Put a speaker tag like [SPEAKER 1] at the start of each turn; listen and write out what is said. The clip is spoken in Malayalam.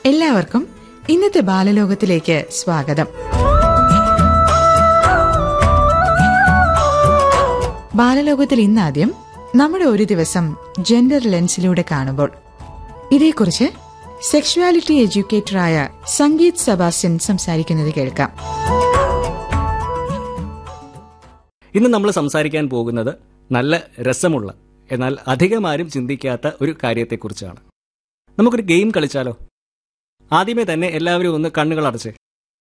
[SPEAKER 1] എല്ലാവർക്കും ഇന്നത്തെ ബാലലോകത്തിലേക്ക് സ്വാഗതം ബാലലോകത്തിൽ ഇന്നാദ്യം നമ്മുടെ ഒരു ദിവസം ജെൻഡർ ലെൻസിലൂടെ കാണുമ്പോൾ ഇതേക്കുറിച്ച് സെക്ഷുവാലിറ്റി എഡ്യൂക്കേറ്ററായ സംഗീത് സെബാസ്റ്റ്യൻ സംസാരിക്കുന്നത് കേൾക്കാം
[SPEAKER 2] ഇന്ന് നമ്മൾ സംസാരിക്കാൻ പോകുന്നത് നല്ല രസമുള്ള എന്നാൽ അധികമാരും ചിന്തിക്കാത്ത ഒരു കാര്യത്തെക്കുറിച്ചാണ് നമുക്കൊരു ഗെയിം കളിച്ചാലോ ആദ്യമേ തന്നെ എല്ലാവരും ഒന്ന് കണ്ണുകൾ അടച്ച്